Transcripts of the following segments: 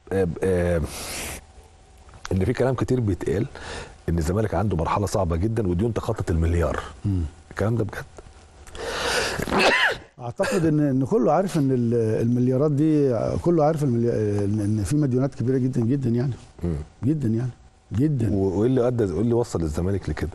آه، آه، ان في كلام كتير بيتقال ان الزمالك عنده مرحله صعبه جدا وديون تخطط المليار الكلام ده بجد اعتقد ان ان كله عارف ان ال- المليارات دي كله عارف الملي... ان إن في مديونات كبيره جدا جدا يعني مم. جدا يعني جدا و- وايه اللي ادى وايه اللي وصل الزمالك لكده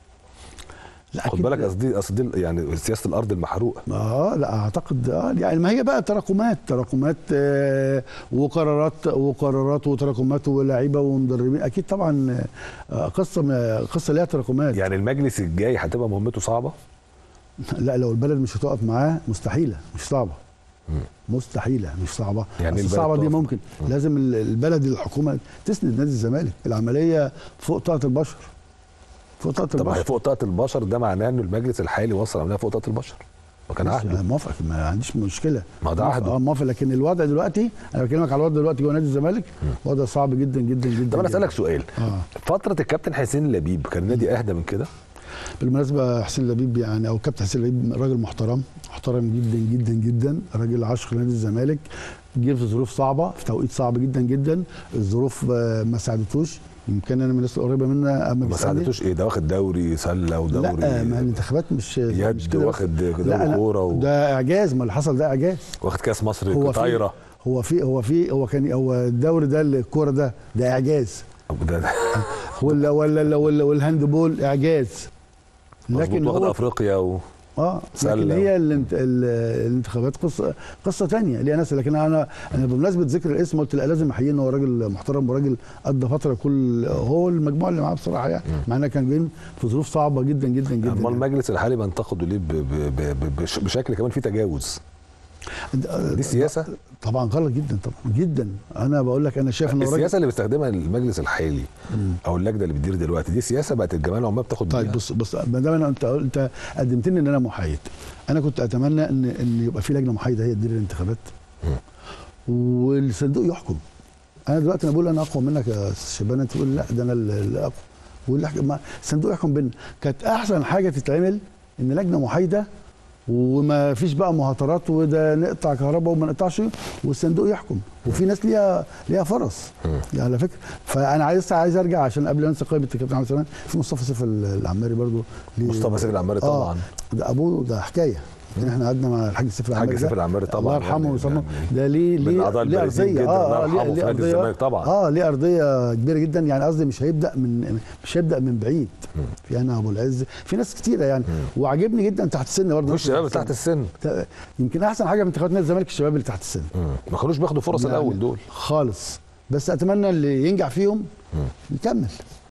لا خد أكيد بالك قصدي قصدي يعني سياسه الارض المحروقه اه لا اعتقد اه يعني ما هي بقى تراكمات تراكمات آه وقرارات وقرارات وتراكمات ولاعيبه ومدربين اكيد طبعا آه قصه قصه ليها تراكمات يعني المجلس الجاي هتبقى مهمته صعبه لا لو البلد مش هتقف معاه مستحيله مش صعبه مستحيله مش صعبه يعني يعني البلد الصعبه دي تقف. ممكن لازم ال- البلد الحكومه تسند نادي الزمالك العمليه فوق طاقه البشر فوق طاقه طب هي البشر فوق طاقه البشر ده معناه ان المجلس الحالي وصل عملها فوق طاقه البشر وكان ماشي، عهده انا موافق ما عنديش مشكله ما هو ده موافق- عهده. اه موافق لكن الوضع دلوقتي انا بكلمك على الوضع دلوقتي جوه نادي الزمالك وضع صعب جدا جدا جدا طب انا جداً. اسالك سؤال اه فتره الكابتن حسين لبيب كان النادي اهدى من كده بالمناسبه حسين لبيب يعني او كابتن حسين لبيب راجل محترم محترم جدا جدا جدا راجل عاشق نادي الزمالك جه في ظروف صعبه في توقيت صعب جدا جدا الظروف آه، ما ساعدتوش يمكن انا من الناس القريبه منا اما ما بيسألني، ساعدتوش ايه ده واخد دوري سله ودوري لا ما الانتخابات مش مش يد كده بس. واخد لا دوري لا كوره و... ده اعجاز ما اللي حصل ده اعجاز واخد كاس مصر هو في طايره هو في هو في هو كان هو الدوري ده الكوره ده ده اعجاز ده ده ولا ولا ولا والهاندبول اعجاز لكن واخد هو افريقيا و... اه سلة. لكن هي الانت- ال- الانتخابات قصه قصه ثانيه ليها ناس لكن انا انا بمناسبه ذكر الاسم قلت لا لازم احييه ان هو راجل محترم وراجل قضى فتره كل هو المجموعه اللي معاه بصراحه يعني مع انها كان جايين في ظروف صعبه جدا جدا جدا امال يعني. المجلس الحالي بينتقدوا ليه ب... ب... ب... ب... بش- بشكل كمان فيه تجاوز دي سياسه طبعا غلط جدا طبعا جدا انا بقول لك انا شايف ان هو راجل السياسه اللي بيستخدمها المجلس الحالي او اللجنه اللي بتدير دلوقتي دي سياسه بقت الجمعيه العمال بتاخد طيب بيها. بص بص ما دام انا انت انت قدمتني ان انا محايد انا كنت اتمنى ان ان يبقى في لجنه محايده هي تدير الانتخابات والصندوق يحكم انا دلوقتي انا بقول انا اقوى منك يا أستاذ شبان انت تقول لا ده انا اللي اقوى واللي يحكم- ما- الصندوق يحكم بينا كانت احسن حاجه تتعمل ان لجنه محايده وما فيش بقى مهاترات وده نقطع كهرباء وما نقطعش والصندوق يحكم وفي ناس ليها ليها فرص يعني على فكره فانا عايز عايز ارجع عشان قبل ما انسى قائمه الكابتن محمد سلمان في مصطفى سيف العماري برضو ليه- مصطفى سيف العماري طبعا ده ابوه ده حكايه يمكن احنا قعدنا مع الحاج سيف العماري الحاج ده. سيف العماري طبعا الله يرحمه يعني- ويسامحه يعني ده ليه من ليه الأعضاء ليه البارزين ارضيه جدا، الله اه يرحمه ليه في ليه نادي ارضيه الزمالك طبعا. اه ليه ارضيه كبيره جدا يعني قصدي مش هيبدا من مش هيبدا من بعيد في انا ابو العز في ناس كتيره يعني وعجبني جدا تحت السن برضه مش شباب تحت السن السن يمكن احسن حاجه من انتخابات نادي الزمالك الشباب اللي تحت السن ما كانوش بياخدوا فرص يعني الاول دول خالص بس اتمنى اللي ينجح فيهم يكمل